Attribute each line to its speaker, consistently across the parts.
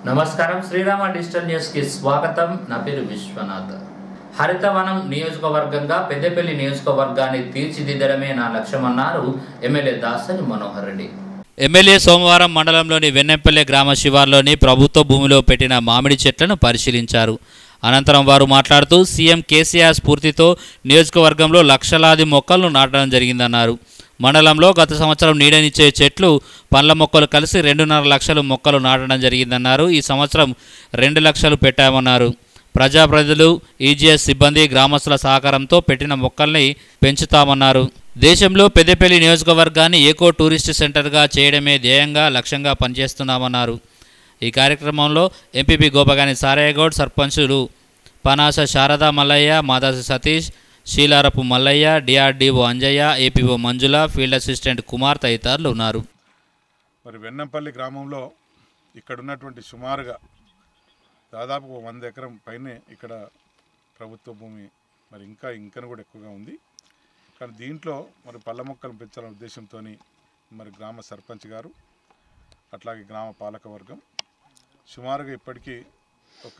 Speaker 1: నమస్కారం Srirama digital news కి స్వాగతం నా పేరు విశ్వనాథ్ హరితవనం నియోజకవర్గంగా పెద్దపల్లి నియోజకవర్గాన్ని తీర్చిదిద్దడమే నా లక్ష్యమన్నారు ఎమ్మెల్యే దాసరి మనోహర్ రెడ్డి
Speaker 2: ఎమ్మెల్యే సోమవారం మండలంలోని వెన్నెంపల్లె గ్రామ శివార్లోని ప్రభుత్వ భూమిలో పెట్టిన మామిడి చెట్లను పరిశీలించారు అనంతరం వారు మాట్లాడుతూ సీఎం కేసీఆర్ స్ఫూర్తితో నియోజకవర్గంలో లక్షలాది మొక్కలను నాటడం జరిగిందన్నారు మండలంలో గత సంవత్సరం నీడనిచ్చే చెట్లు పండ్ల మొక్కలు కలిసి రెండున్నర లక్షలు మొక్కలు నాటడం జరిగిందన్నారు ఈ సంవత్సరం రెండు లక్షలు పెట్టామన్నారు ప్రజాప్రతినిధులు ఈజీఎస్ సిబ్బంది గ్రామస్తుల సహకారంతో పెట్టిన మొక్కల్ని పెంచుతామన్నారు దేశంలో పెద్దపల్లి నియోజకవర్గాన్ని ఏకో టూరిస్ట్ సెంటర్గా చేయడమే ధ్యేయంగా లక్ష్యంగా పనిచేస్తున్నామన్నారు ఈ కార్యక్రమంలో ఎంపీపీ గోపగాని సారయ్యగౌడ్ సర్పంచులు Panasa Sharada Mallaiah Madasi Satish Shilarapu Mallaiah DRDO Anjaiah APO Manjula field assistant Kumar తదితరులు ఉన్నారు
Speaker 3: మరి వెన్నంపల్లి గ్రామంలో ఇక్కడ ఉన్నటువంటి సుమారుగా దాదాపు ఒక వంద ఎకరం పైనే ఇక్కడ ప్రభుత్వ భూమి మరి ఇంకా ఇంకను కూడా ఎక్కువగా ఉంది కానీ దీంట్లో మరి పళ్ళ మొక్కలు పెంచాలనే ఉద్దేశంతో మరి గ్రామ సర్పంచ్ గారు అట్లాగే గ్రామ పాలక వర్గం సుమారుగా ఇప్పటికీ ఒక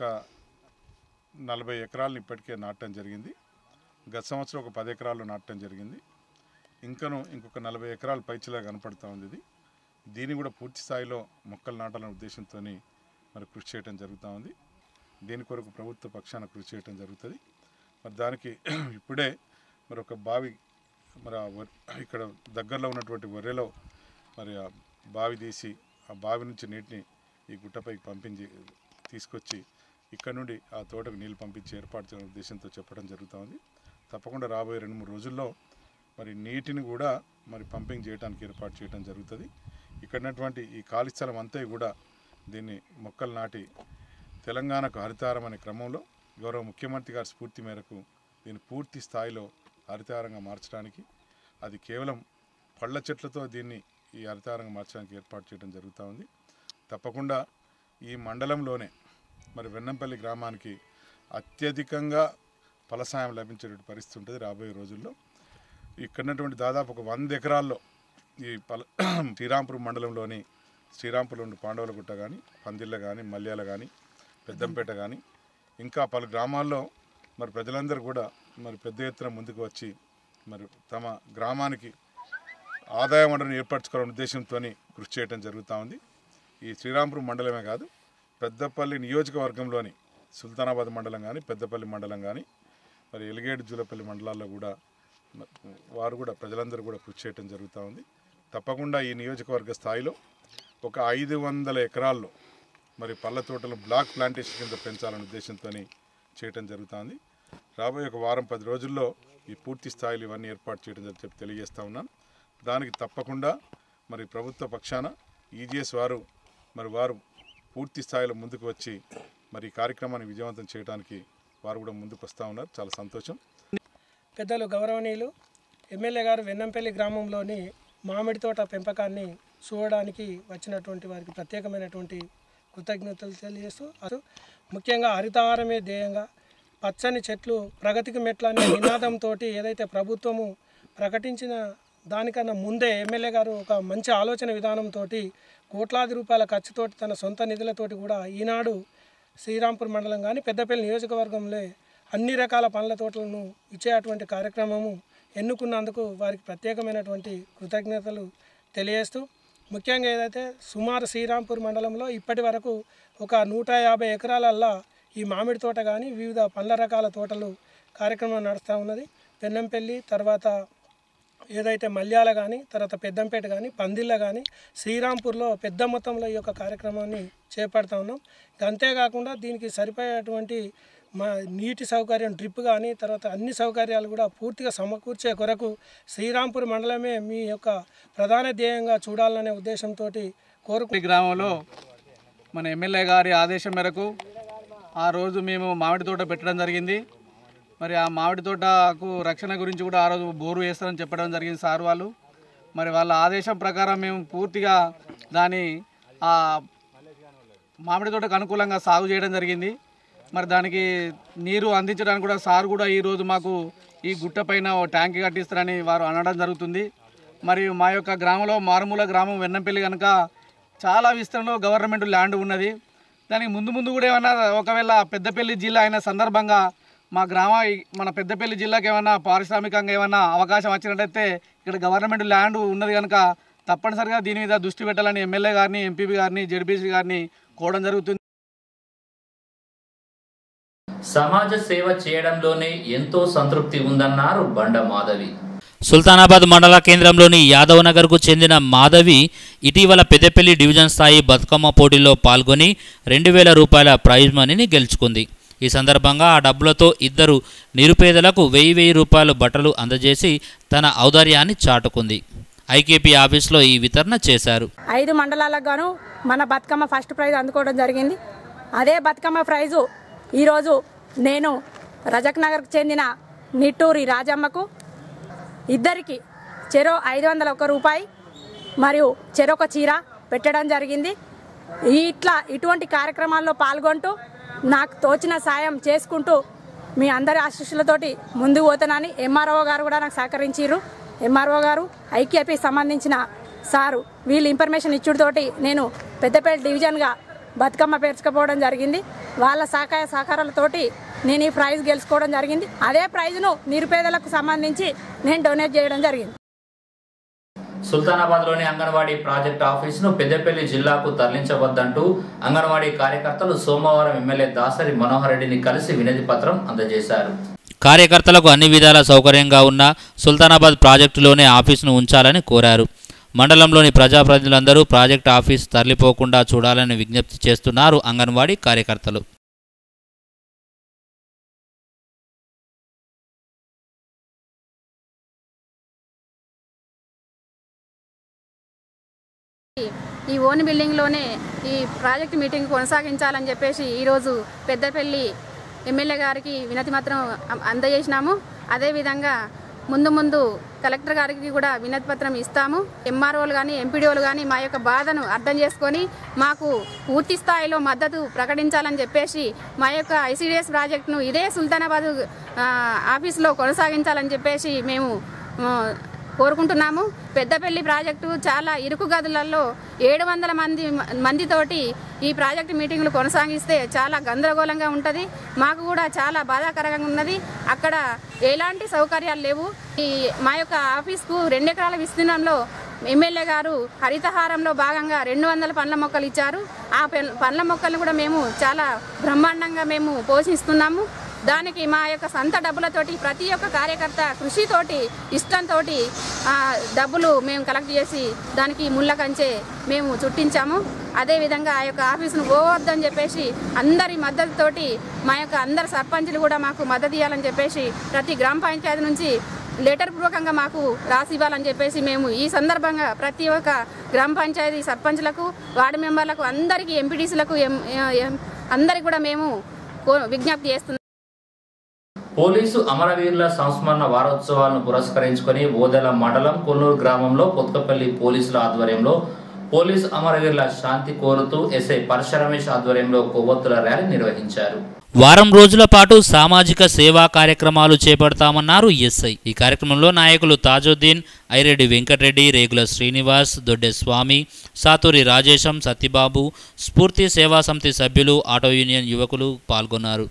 Speaker 3: నలభై ఎకరాలను ఇప్పటికే నాటడం జరిగింది గత సంవత్సరం ఒక పది ఎకరాలు నాటడం జరిగింది ఇంకను ఇంకొక నలభై ఎకరాల పైచిలా కనపడుతూ ఉంది ఇది దీన్ని కూడా పూర్తి స్థాయిలో మొక్కలు నాటాలనే ఉద్దేశంతో మరి కృషి చేయడం జరుగుతూ ఉంది దీని కొరకు ప్రభుత్వ పక్షాన కృషి చేయడం జరుగుతుంది మరి దానికి ఇప్పుడే మరి ఒక బావి మరి ఆ వర్- ఇక్కడ దగ్గరలో ఉన్నటువంటి వర్రెలో మరి ఆ బావి తీసి ఆ బావి నుంచి నీటిని ఈ గుట్టపైకి పంపించి తీసుకొచ్చి ఇక్కడ నుండి ఆ తోటకు నీళ్ళు పంపించి ఏర్పాటు చేయాలనే ఉద్దేశంతో చెప్పడం జరుగుతూ ఉంది తప్పకుండా రాబోయే రెండు మూడు రోజుల్లో మరి నీటిని కూడా మరి పంపింగ్ చేయడానికి ఏర్పాటు చేయడం జరుగుతుంది ఇక్కడ ఉన్నటువంటి ఈ ఖాళీ స్థలం అంతా కూడా దీన్ని మొక్కలు నాటి తెలంగాణకు హరితారం అనే క్రమంలో గౌరవ ముఖ్యమంత్రి గారి స్ఫూర్తి మేరకు దీన్ని పూర్తి స్థాయిలో హరితారంగా మార్చడానికి అది కేవలం పళ్ళ చెట్లతో దీన్ని ఈ హరితారంగా మార్చడానికి ఏర్పాటు చేయడం జరుగుతూ ఉంది తప్పకుండా ఈ మండలంలోనే మరి వెన్నంపల్లి గ్రామానికి అత్యధికంగా ఫలసాయం లభించేటువంటి పరిస్థితి ఉంటుంది రాబోయే రోజుల్లో ఇక్కడ ఉన్నటువంటి దాదాపు ఒక వంద ఎకరాల్లో ఈ పల శ్రీరాంపురం మండలంలోని శ్రీరాంపురంలోని పాండవులగుట్ట కానీ పందిళ్ళ కానీ మల్యాల కానీ పెద్దంపేట కానీ ఇంకా పలు గ్రామాల్లో మరి ప్రజలందరూ కూడా మరి పెద్ద ఎత్తున ముందుకు వచ్చి మరి తమ గ్రామానికి ఆదాయ వనరును ఏర్పరచుకోవాలనే ఉద్దేశంతో కృషి చేయడం జరుగుతూ ఉంది ఈ శ్రీరాంపురం మండలమే కాదు పెద్దపల్లి నియోజకవర్గంలోని సుల్తానాబాద్ మండలం కానీ పెద్దపల్లి మండలం కానీ మరి ఎలిగేడు జూలపల్లి మండలాల్లో కూడా మ- వారు కూడా ప్రజలందరూ కూడా కృషి చేయడం జరుగుతూ ఉంది తప్పకుండా ఈ నియోజకవర్గ స్థాయిలో ఒక ఐదు వందల ఎకరాల్లో మరి పళ్ళ తోటలు బ్లాక్ ప్లాంటేషన్ కింద పెంచాలనే ఉద్దేశంతో చేయటం జరుగుతుంది రాబోయే ఒక వారం పది రోజుల్లో ఈ పూర్తి స్థాయిలో ఇవన్నీ ఏర్పాటు చేయడం జరుగుతుంది చెప్పి తెలియజేస్తా ఉన్నాను దానికి తప్పకుండా మరి ప్రభుత్వ పక్షాన ఈజీఎస్ వారు మరి వారు పూర్తి స్థాయిలో ముందుకు వచ్చి మరి ఈ కార్యక్రమాన్ని విజయవంతం చేయడానికి వారు కూడా ముందుకు వస్తూ ఉన్నారు చాలా సంతోషం
Speaker 4: పెద్దలు గౌరవనీయులు ఎమ్మెల్యే గారు వెన్నంపల్లి గ్రామంలోని మామిడి తోట పెంపకాన్ని చూడడానికి వచ్చినటువంటి వారికి ప్రత్యేకమైనటువంటి కృతజ్ఞతలు తెలియజేస్తూ అటు ముఖ్యంగా హరితహారమే ధ్యేయంగా పచ్చని చెట్లు ప్రగతికి మెట్ల అనే నినాదంతో ఏదైతే ప్రభుత్వము ప్రకటించిన దానికన్నా ముందే ఎమ్మెల్యే గారు ఒక మంచి ఆలోచన విధానంతో కోట్లాది రూపాయల ఖర్చుతోటి తన సొంత నిధులతోటి కూడా ఈనాడు శ్రీరాంపూర్ మండలం కానీ పెద్దపల్లి నియోజకవర్గంలో అన్ని రకాల పండ్ల తోటలను ఇచ్చేటువంటి కార్యక్రమము ఎన్నుకున్నందుకు వారికి ప్రత్యేకమైనటువంటి కృతజ్ఞతలు తెలియజేస్తూ ముఖ్యంగా ఏదైతే సుమారు శ్రీరాంపూర్ మండలంలో ఇప్పటి వరకు ఒక నూట యాభై ఎకరాలల్లా ఈ మామిడి తోట కానీ వివిధ పండ్ల రకాల తోటలు కార్యక్రమం నడుస్తూ ఉన్నది పెన్నంపల్లి తర్వాత ఏదైతే మల్యాల కానీ తర్వాత పెద్దంపేట కానీ పందిళ్ళ కానీ శ్రీరాంపూర్లో పెద్ద మొత్తంలో ఈ యొక్క కార్యక్రమాన్ని చేపడతా ఉన్నాం ఇంకా అంతేకాకుండా దీనికి సరిపోయేటువంటి మా నీటి సౌకర్యం డ్రిప్ కానీ తర్వాత అన్ని సౌకర్యాలు కూడా పూర్తిగా సమకూర్చే కొరకు శ్రీరాంపూర్ మండలమే మీ యొక్క ప్రధాన ధ్యేయంగా చూడాలనే ఉద్దేశంతో కోరుకు
Speaker 5: ఈ గ్రామంలో మన ఎమ్మెల్యే గారి ఆదేశం మేరకు ఆ రోజు మేము మామిడి తోట పెట్టడం జరిగింది మరి ఆ మామిడి తోటకు రక్షణ గురించి కూడా ఆ రోజు బోరు వేస్తారని చెప్పడం జరిగింది సార్ వాళ్ళు మరి వాళ్ళ ఆదేశం ప్రకారం మేము పూర్తిగా దాని ఆ మామిడి తోటకు అనుకూలంగా సాగు చేయడం జరిగింది మరి దానికి నీరు అందించడానికి కూడా సార్ కూడా ఈరోజు మాకు ఈ గుట్ట పైన ఓ ట్యాంక్ కట్టిస్తారని వారు అనడం జరుగుతుంది మరియు మా యొక్క గ్రామంలో మారుమూల గ్రామం వెన్నంపల్లి కనుక చాలా విస్తరణలో గవర్నమెంట్ ల్యాండ్ ఉన్నది దానికి ముందు ముందు కూడా ఏమైనా ఒకవేళ పెద్దపల్లి జిల్లా అయిన సందర్భంగా మా గ్రామ మన పెద్దపల్లి జిల్లాకి ఏమైనా పారిశ్రామికంగా ఏమైనా అవకాశం వచ్చినట్టయితే ఇక్కడ గవర్నమెంట్ ల్యాండ్ ఉన్నది కనుక తప్పనిసరిగా దీని మీద దృష్టి పెట్టాలని ఎమ్మెల్యే గారిని ఎంపీపీ గారిని జడ్పీసీ గారిని కోవడం జరుగుతుంది
Speaker 1: సమాజ సేవ చేయడంలోనే ఎంతో సంతృప్తి ఉందన్నారు బండ మాధవి
Speaker 2: సుల్తానాబాద్ మండల కేంద్రంలోని యాదవ్ నగర్కు చెందిన మాధవి ఇటీవల పెద్దపల్లి డివిజన్ స్థాయి బతుకమ్మ పోటీలో పాల్గొని రెండు వేల రూపాయల ప్రైజ్ మనీని గెలుచుకుంది ఈ సందర్భంగా ఆ డబ్బులతో ఇద్దరు నిరుపేదలకు వెయ్యి వెయ్యి రూపాయలు బట్టలు అందజేసి తన ఔదార్యాన్ని చాటుకుంది ఐకేపీ ఆఫీస్లో ఈ వితరణ చేశారు
Speaker 6: ఐదు మండలాలకు గాను మన బతుకమ్మ ఫస్ట్ ప్రైజ్ అందుకోవడం జరిగింది అదే బతుకమ్మ ప్రైజు ఈరోజు నేను రజక్ నగర్కు చెందిన నిట్టూరి రాజమ్మకు ఇద్దరికి చెరో ఐదు వందల ఒక రూపాయి మరియు చెరొక చీర పెట్టడం జరిగింది ఈ ఇట్లా ఇటువంటి కార్యక్రమాల్లో పాల్గొంటూ నాకు తోచిన సాయం చేసుకుంటూ మీ అందరి ఆశీస్సులతోటి ముందుకు పోతానని ఎంఆర్ఓ గారు కూడా నాకు సహకరించారు ఎంఆర్ఓ గారు ఐక్యపీ సంబంధించిన సారు వీళ్ళు ఇన్ఫర్మేషన్ ఇచ్చుడుతోటి నేను పెద్దపేట డివిజన్గా బతుకమ్మ పేర్చుకపోవడం జరిగింది వాళ్ళ సహకార సహకారాలతోటి నేను ఈ ప్రైజ్ గెలుచుకోవడం జరిగింది అదే ప్రైజ్ను నిరుపేదలకు సంబంధించి నేను డొనేట్ చేయడం జరిగింది
Speaker 1: సుల్తానాబాద్లోని అంగన్వాడీ ప్రాజెక్ట్ ఆఫీసును పెద్దపల్లి జిల్లాకు తరలించవద్దంటూ అంగన్వాడీ కార్యకర్తలు సోమవారం ఎమ్మెల్యే దాసరి మనోహర్ రెడ్డిని కలిసి వినతి పత్రం అందజేశారు
Speaker 2: కార్యకర్తలకు అన్ని విధాల సౌకర్యంగా ఉన్న సుల్తానాబాద్ ప్రాజెక్టులోనే ఆఫీసును ఉంచాలని కోరారు మండలంలోని ప్రజాప్రతినిధులందరూ ప్రాజెక్టు ఆఫీస్ తరలిపోకుండా చూడాలని విజ్ఞప్తి చేస్తున్నారు అంగన్వాడీ కార్యకర్తలు
Speaker 7: ఈ ఓన్ బిల్డింగ్లోనే ఈ ప్రాజెక్ట్ మీటింగ్ కొనసాగించాలని చెప్పేసి ఈరోజు పెద్దపల్లి ఎమ్మెల్యే గారికి వినతి మాత్రం అందజేసినాము అదేవిధంగా ముందు ముందు కలెక్టర్ గారికి కూడా వినతి పత్రం ఇస్తాము ఎంఆర్ఓలు కానీ ఎంపీడీఓలు కానీ మా యొక్క బాధను అర్థం చేసుకొని మాకు పూర్తి స్థాయిలో మద్దతు ప్రకటించాలని చెప్పేసి మా యొక్క ఐసీడీఎస్ ప్రాజెక్టును ఇదే సుల్తానాబాద్ ఆ, ఆఫీసులో కొనసాగించాలని చెప్పేసి మేము ఆ, కోరుకుంటున్నాము పెద్దపల్లి ప్రాజెక్టు చాలా ఇరుకు గదులలో ఏడు వందల మంది మందితోటి ఈ ప్రాజెక్టు మీటింగ్లు కొనసాగిస్తే చాలా గందరగోళంగా ఉంటుంది మాకు కూడా చాలా బాధాకరంగా ఉన్నది అక్కడ ఎలాంటి సౌకర్యాలు లేవు ఈ మా యొక్క ఆఫీస్కు రెండు ఎకరాల విస్తీర్ణంలో ఎమ్మెల్యే గారు హరితహారంలో భాగంగా రెండు వందల పండ్ల మొక్కలు ఇచ్చారు ఆ పెన్- పండ్ల మొక్కలను కూడా మేము చాలా బ్రహ్మాండంగా మేము పోషిస్తున్నాము దానికి మా యొక్క సొంత డబ్బులతోటి ప్రతి ఒక్క కార్యకర్త కృషితోటి ఇష్టంతో డబ్బులు మేము కలెక్ట్ చేసి దానికి ముళ్ళ కంచె మేము చుట్టించాము అదేవిధంగా ఆ యొక్క ఆఫీసును పోవద్దని చెప్పేసి అందరి మద్దతుతోటి మా యొక్క అందరి సర్పంచులు కూడా మాకు మద్దతు ఇవ్వాలని చెప్పేసి ప్రతి గ్రామ పంచాయతీ నుంచి లెటర్ పూర్వకంగా మాకు రాసి ఇవ్వాలని చెప్పేసి మేము ఈ సందర్భంగా ప్రతి ఒక్క గ్రామ పంచాయతీ సర్పంచ్లకు వార్డు మెంబర్లకు అందరికీ ఎంపీటీసీలకు ఎం ఎం- అందరికి కూడా మేము కో- విజ్ఞప్తి చేస్తున్నాం
Speaker 1: పోలీసు అమరవీరుల సంస్మరణ వారోత్సవాలను పురస్కరించుకొని ఓదెల మండలం కొల్లూరు గ్రామంలో కొత్తపల్లి పోలీసుల ఆధ్వర్యంలో పోలీసు అమరవీరుల శాంతి కోరుతూ ఎస్ఐ పరశరమేష్ ఆధ్వర్యంలో కొవ్వొత్తుల ర్యాలీ నిర్వహించారు
Speaker 2: వారం రోజుల పాటు సామాజిక సేవా కార్యక్రమాలు చేపడతామన్నారు ఎస్ఐ ఈ కార్యక్రమంలో నాయకులు తాజుద్దీన్ ఐరెడ్డి వెంకటరెడ్డి రేగుల శ్రీనివాస్ దొడ్డె స్వామి సాతూరి రాజేశం సత్యబాబు స్ఫూర్తి సేవా సమితి సభ్యులు ఆటో యూనియన్ యువకులు పాల్గొన్నారు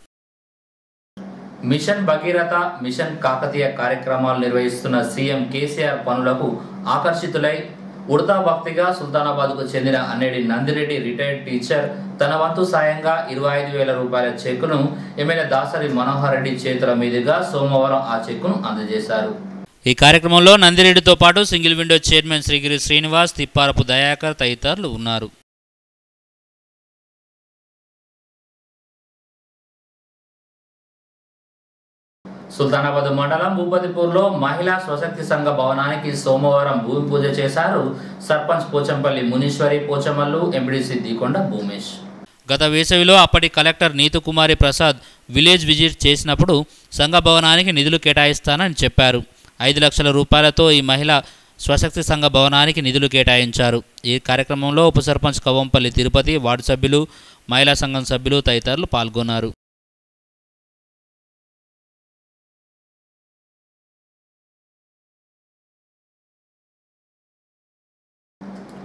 Speaker 1: మిషన్ భగీరథ మిషన్ కాకతీయ కార్యక్రమాలు నిర్వహిస్తున్న సీఎం కేసీఆర్ పనులకు ఆకర్షితులై ఉడతా భక్తిగా సుల్తానాబాద్కు చెందిన అన్నేడి నందిరెడ్డి రిటైర్డ్ టీచర్ తన వంతు సాయంగా ఇరవై ఐదు వేల రూపాయల చెక్కును ఎమ్మెల్యే దాసరి మనోహర్ రెడ్డి చేతుల మీదుగా సోమవారం ఆ చెక్కును అందజేశారు
Speaker 2: ఈ కార్యక్రమంలో నందిరెడ్డితో పాటు single window chairman Srigiri Srinivas Thipparapu Dayakar తదితరులు ఉన్నారు
Speaker 1: సుల్తానాబాద్ మండలం భూపతిపూర్లో మహిళా స్వశక్తి సంఘ భవనానికి సోమవారం భూమి పూజ చేశారు సర్పంచ్ పోచంపల్లి మునీశ్వరి పోచమల్లు ఎంపీడీసీ దీకొండ భూమేష్
Speaker 2: గత వేసవిలో అప్పటి collector Neetukumari Prasad village visit చేసినప్పుడు సంఘ భవనానికి నిధులు కేటాయిస్తానని చెప్పారు ఐదు లక్షల రూపాయలతో ఈ మహిళ స్వశక్తి సంఘ భవనానికి నిధులు కేటాయించారు ఈ కార్యక్రమంలో ఉప సర్పంచ్ కవంపల్లి తిరుపతి వార్డు సభ్యులు మహిళా సంఘం సభ్యులు తదితరులు పాల్గొన్నారు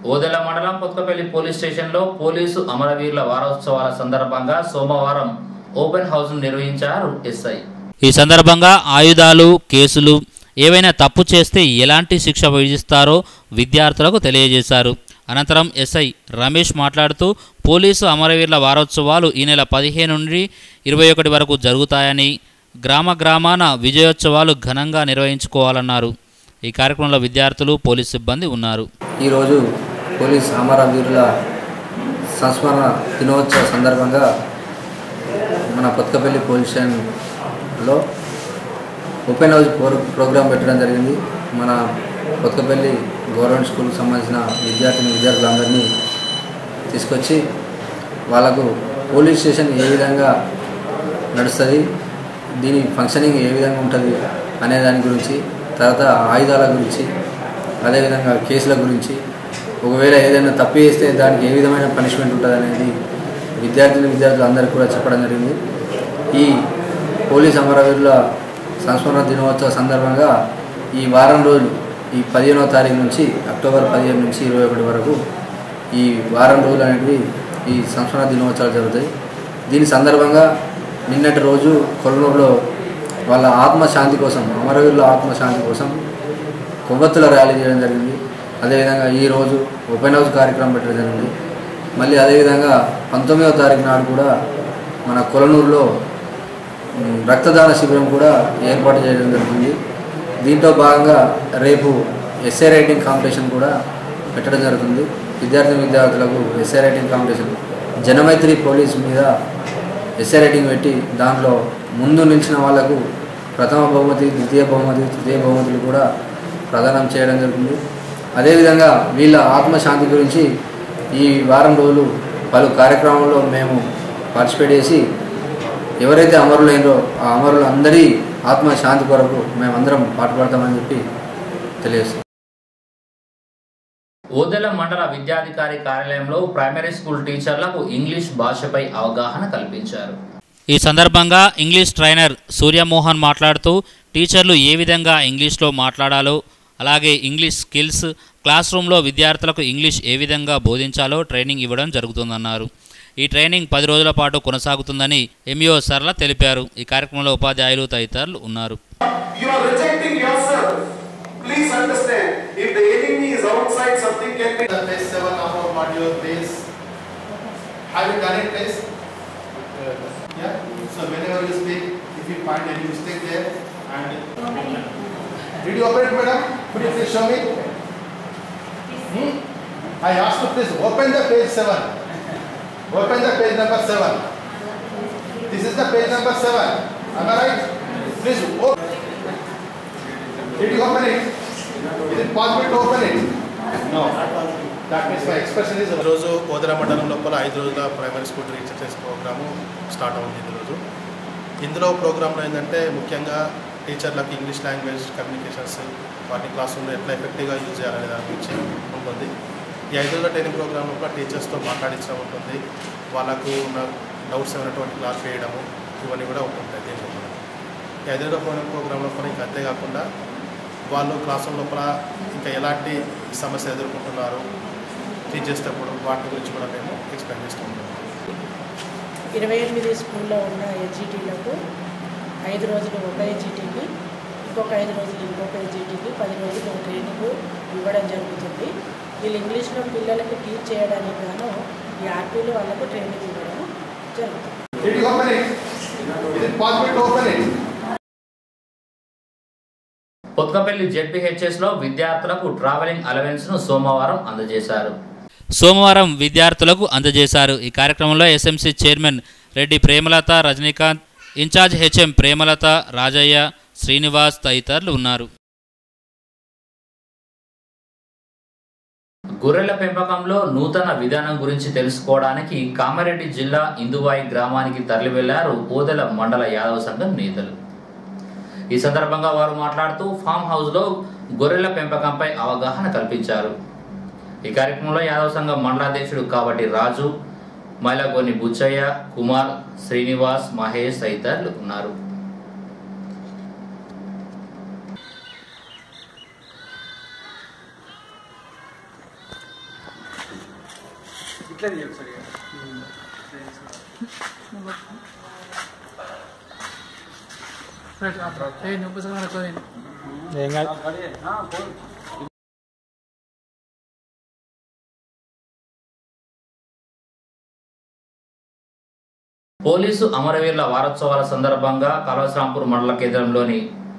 Speaker 1: ఓదెల మండలం కొత్తపల్లి పోలీస్ స్టేషన్లో పోలీసు అమరవీరుల వారోత్సవాల సందర్భంగా సోమవారం ఓపెన్ హౌస్ నిర్వహించారు ఎస్ఐ
Speaker 2: ఈ సందర్భంగా ఆయుధాలు కేసులు ఏవైనా తప్పు చేస్తే ఎలాంటి శిక్ష విధిస్తారో విద్యార్థులకు తెలియజేశారు అనంతరం ఎస్ఐ రమేష్ మాట్లాడుతూ పోలీసు అమరవీరుల వారోత్సవాలు ఈ నెల పదిహేను నుండి ఇరవై ఒకటి వరకు జరుగుతాయని గ్రామ గ్రామాన విజయోత్సవాలు ఘనంగా నిర్వహించుకోవాలన్నారు ఈ కార్యక్రమంలో విద్యార్థులు పోలీస్ సిబ్బంది ఉన్నారు
Speaker 8: ఈరోజు పోలీస్ అమరవీరుల సంస్మరణ దినోత్సవ సందర్భంగా మన కొత్తపల్లి పోలీస్ స్టేషన్లో ఓపెన్ హౌస్ ప్రో ప్రోగ్రాం పెట్టడం జరిగింది మన కొత్తపల్లి గవర్నమెంట్ స్కూల్కి సంబంధించిన విద్యార్థిని విద్యార్థులందరినీ తీసుకొచ్చి వాళ్ళకు పోలీస్ స్టేషన్ ఏ విధంగా నడుస్తుంది దీని ఫంక్షనింగ్ ఏ విధంగా ఉంటుంది అనే దాని గురించి తర్వాత ఆయుధాల గురించి అదేవిధంగా కేసుల గురించి ఒకవేళ ఏదైనా తప్పు చేస్తే దానికి ఏ విధమైన పనిష్మెంట్ ఉంటుంది అనేది విద్యార్థులు విద్యార్థులు అందరికీ కూడా చెప్పడం జరిగింది ఈ పోలీస్ అమరవీరుల సంస్మరణ దినోత్సవ సందర్భంగా ఈ వారం రోజులు ఈ పదిహేనవ తారీఖు నుంచి అక్టోబర్ పదిహేను నుంచి ఇరవై ఒకటి వరకు ఈ వారం రోజులు అనేవి ఈ సంస్మరణ దినోత్సవాలు జరుగుతాయి దీని సందర్భంగా నిన్నటి రోజు కొల్లూరులో వాళ్ళ ఆత్మశాంతి కోసం అమరవీరుల ఆత్మశాంతి కోసం కొవ్వొత్తుల ర్యాలీ చేయడం జరిగింది అదేవిధంగా ఈరోజు ఓపెన్ హౌస్ కార్యక్రమం పెట్టడం జరిగింది మళ్ళీ అదేవిధంగా పంతొమ్మిదవ తారీఖు నాడు కూడా మన కొలనూరులో ఉమ్, రక్తదాన శిబిరం కూడా ఏర్పాటు చేయడం జరుగుతుంది దీంట్లో భాగంగా రేపు ఎస్ఏ రైటింగ్ కాంపిటీషన్ కూడా పెట్టడం జరుగుతుంది విద్యార్థి విద్యార్థులకు essay writing competition Janamaithri police మీద ఎస్ఏ రైటింగ్ పెట్టి దాంట్లో ముందు నిలిచిన వాళ్లకు ప్రథమ బహుమతి ద్వితీయ బహుమతి తృతీయ బహుమతులు కూడా ప్రదానం చేయడం జరుగుతుంది అదేవిధంగా వీళ్ళ ఆత్మశాంతి గురించి ఈ వారం రోజులు పలు కార్యక్రమాల్లో మేము పార్టిసిపేట్ చేసి ఎవరైతే అమరులైనరో ఆ అమరులందరి ఆత్మశాంతి కొరకు మేమందరం పాటుపడతామని చెప్పి తెలియజేస్తాం
Speaker 1: ఓదెల మండల విద్యాధికారి కార్యాలయంలో ప్రైమరీ స్కూల్ టీచర్లకు ఇంగ్లీష్ భాషపై అవగాహన కల్పించారు
Speaker 2: ఈ సందర్భంగా ఇంగ్లీష్ ట్రైనర్ సూర్యమోహన్ మాట్లాడుతూ టీచర్లు ఏ విధంగా ఇంగ్లీష్లో మాట్లాడాలో అలాగే ఇంగ్లీష్ స్కిల్స్ క్లాస్ రూమ్లో విద్యార్థులకు ఇంగ్లీష్ ఏ విధంగా బోధించాలో ట్రైనింగ్ ఇవ్వడం జరుగుతుందన్నారు ఈ ట్రైనింగ్ పది రోజుల పాటు కొనసాగుతుందని ఎంఈఓ సరళ తెలిపారు ఈ కార్యక్రమంలో ఉపాధ్యాయులు తదితరులు ఉన్నారు
Speaker 9: You are rejecting yourself. Please understand. If the enemy is outside, something can be.
Speaker 10: The phase 7 of our module, please. Have you done it, please? Yeah? So whenever you speak, if you find any mistake there, and. Did you open it, madam? Could you please show me? Hmm? I asked you, please open the page 7. Open the page number 7. This is the page number 7. Am I right? Please open. Did you open it? Is it possible to open it? No. That means my expression is.
Speaker 11: ఈరోజు ఓదర మండలం లోపల ఐదు రోజుల primary school research programme start అవుతుంది ఈరోజు ఇందులో ప్రోగ్రాంలో ఏంటంటే ముఖ్యంగా టీచర్లకు ఇంగ్లీష్ లాంగ్వేజ్ కమ్యూనికేషన్స్ వాటి క్లాస్ రూమ్లో ఎట్లా ఎఫెక్టివ్గా యూజ్ చేయాలనే దాని గురించి ఉంటుంది ఈ ఐదు రోజుల ట్రైనింగ్ ప్రోగ్రామ్ లోపల టీచర్స్తో మాట్లాడించడం ఉంటుంది వాళ్ళకు ఉన్న డౌట్స్ ఏమైనటువంటి క్లాస్ చేయడము ఇవన్నీ కూడా ఉంటుంటాయి దీని లోపల ఈ ఐదు రోజుల ప్రోగ్రామ్ లోపల ఇంకా అంతేకాకుండా వాళ్ళు క్లాస్ రూమ్ లోపల ఇంకా ఎలాంటి సమస్య ఎదుర్కొంటున్నారు టీచ్ చేసేటప్పుడు వాటి గురించి కూడా మేము ఎక్స్ప్లెయిన్ చేస్తూ ఉంటాం
Speaker 12: ఇరవై ఎనిమిది స్కూల్లో ఉన్న హెచ్జిటీలకు ఐదు రోజులు ఒక హెచ్జిటీకి ఇంకొక ఐదు రోజులు ఇంకొక హెచ్జిటీకి పది రోజులు ట్రైనింగ్ ఇవ్వడం జరుగుతుంది వీళ్ళు ఇంగ్లీష్లో పిల్లలకి టీచ్ చేయడానికి గాను ఈ ఆర్పీలు వాళ్ళకు ట్రైనింగ్ ఇవ్వడం జరుగుతుంది
Speaker 10: Did you open it? Is it possible to open it?
Speaker 1: Kothapalli ZPHS లో విద్యార్థులకు ట్రావెలింగ్ అలవెన్స్ ను సోమవారం అందజేశారు
Speaker 2: సోమవారం విద్యార్థులకు అందజేశారు ఈ కార్యక్రమంలో SMC chairman Reddy Premalatha Rajinikanth incharge HM Premalatha Rajaiah Srinivas తదితరులు ఉన్నారు
Speaker 1: గొర్రెల పెంపకంలో నూతన విధానం గురించి తెలుసుకోవడానికి కామారెడ్డి జిల్లా ఇందువాయి గ్రామానికి తరలి వెళ్లారు ఓదెల మండల యాదవ సంఘం నేతలు ఈ సందర్భంగా వారు మాట్లాడుతూ ఫామ్ హౌస్ లో గొర్రెల పెంపకంపై అవగాహన కల్పించారు ఈ కార్యక్రమంలో యాదవ సంఘం మండలాధ్యక్షుడు కాబట్టి రాజు మైలగోని బుచ్చయ్య కుమార్ శ్రీనివాస్ మహేష్ తదితరులు ఉన్నారు
Speaker 5: ఇట్లా తీయాలి సరిగా
Speaker 13: ఏం కాదు
Speaker 1: పోలీసు అమరవీరుల వారోత్సవాల సందర్భంగా కలవశ్రాంపూర్ మండల కేంద్రంలోని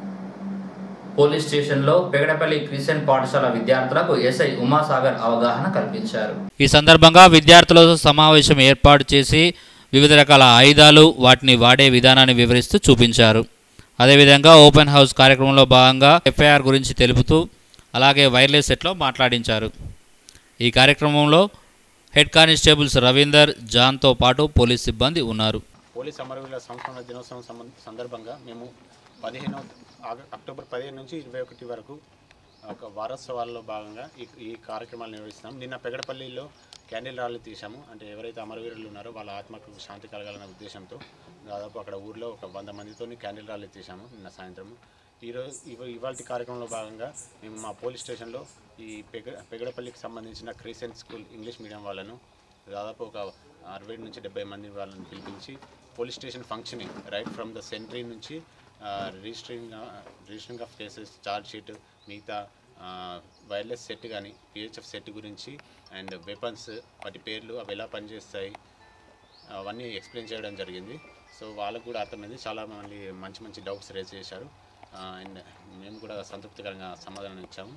Speaker 1: పోలీస్ స్టేషన్లో పెగడపల్లి క్రిస్టియన్ పాఠశాల విద్యార్థులకు ఎస్ఐ ఉమాసాగర్ అవగాహన కల్పించారు
Speaker 2: ఈ సందర్భంగా విద్యార్థులతో సమావేశం ఏర్పాటు చేసి వివిధ రకాల ఆయుధాలు వాటిని వాడే విధానాన్ని వివరిస్తూ చూపించారు అదేవిధంగా ఓపెన్ హౌస్ కార్యక్రమంలో భాగంగా ఎఫ్ఐఆర్ గురించి తెలుపుతూ అలాగే వైర్లెస్ సెట్లో మాట్లాడించారు ఈ కార్యక్రమంలో హెడ్ కానిస్టేబుల్స్ రవీందర్ జాన్తో పాటు పోలీస్ సిబ్బంది ఉన్నారు
Speaker 14: పోలీస్ అమరవీరుల సంస్మరణ దినోత్సవం సంబ- సందర్భంగా మేము పదిహేను ఆగ- అక్టోబర్ పదిహేను నుంచి ఇరవై ఒకటి వరకు ఒక వారోత్సవాల్లో భాగంగా ఈ ఈ కార్యక్రమాలు నిర్వహిస్తున్నాం నిన్న పెగడపల్లిలో క్యాండిల్ ర్యాలీ తీసాము అంటే ఎవరైతే అమరవీరులు ఉన్నారో వాళ్ళ ఆత్మకు శాంతి కలగాలనే ఉద్దేశంతో దాదాపు అక్కడ ఊర్లో ఒక వంద మందితో క్యాండిల్ ర్యాలీ తీసాము నిన్న సాయంత్రం ఈరోజు ఇవ ఇవాళ కార్యక్రమంలో భాగంగా మేము మా పోలీస్ స్టేషన్లో ఈ పెగ పెగడపల్లికి సంబంధించిన క్రిస్టియన్ స్కూల్ ఇంగ్లీష్ మీడియం వాళ్ళను దాదాపు ఒక అరవై నుంచి డెబ్బై మంది వాళ్ళని పిలిపించి police station functioning right from the sentry నుంచి registering registering of cases charge sheet మిగతా వైర్లెస్ సెట్ కానీ పిహెచ్ఎఫ్ సెట్ గురించి అండ్ వెపన్స్ వాటి పేర్లు అవి ఎలా పనిచేస్తాయి అవన్నీ ఎక్స్ప్లెయిన్ చేయడం జరిగింది సో వాళ్ళకు కూడా అర్థమైంది చాలా మంది మంచి మంచి డౌట్స్ రేజ్ చేశారు అండ్ మేము కూడా సంతృప్తికరంగా సమాధానం ఇచ్చాము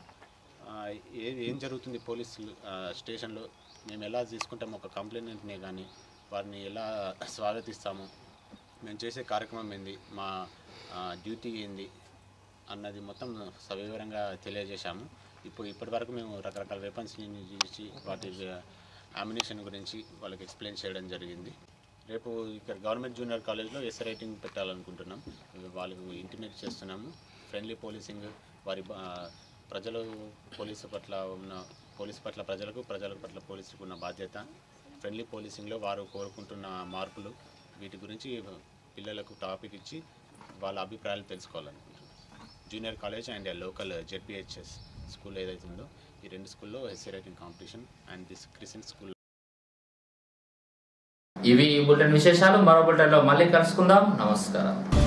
Speaker 14: ఆ, ఏ ఏం జరుగుతుంది పోలీసులు ఆ, స్టేషన్లో మేము ఎలా తీసుకుంటాము ఒక కంప్లైంట్ని కానీ వారిని ఎలా స్వాగతిస్తాము మేము చేసే కార్యక్రమం ఏంది మా ఆ, డ్యూటీ ఏంది అన్నది మొత్తం సవివరంగా తెలియజేశాము ఇప్పుడు ఇప్పటివరకు మేము రకరకాల వెపన్స్ని చూసి వాటి అమ్యునేషన్ గురించి వాళ్ళకి ఎక్స్ప్లెయిన్ చేయడం జరిగింది రేపు ఇక్కడ గవర్నమెంట్ జూనియర్ కాలేజ్లో ఎస్ రైటింగ్ పెట్టాలనుకుంటున్నాం వాళ్ళకు ఇంటిమేట్ చేస్తున్నాము ఫ్రెండ్లీ పోలీసింగ్ వారి ఆ, ప్రజలు పోలీసు పట్ల ఉన్న పోలీసు పట్ల ప్రజలకు ప్రజల పట్ల పోలీసులకు ఉన్న బాధ్యత ఫ్రెండ్లీ పోలీసింగ్లో వారు కోరుకుంటున్న మార్పులు వీటి గురించి పిల్లలకు టాపిక్ ఇచ్చి వాళ్ళ అభిప్రాయాలు తెలుసుకోవాలనుకుంటున్నాం junior college and local ZPHS school ఏదైతే ఉందో ఈ రెండు స్కూల్లో essay writing competition and this Christian school
Speaker 1: ఇవి ఈ బులెటిన్ విశేషాలు మరో బులెటిన్లో మళ్ళీ కలుసుకుందాం నమస్కారం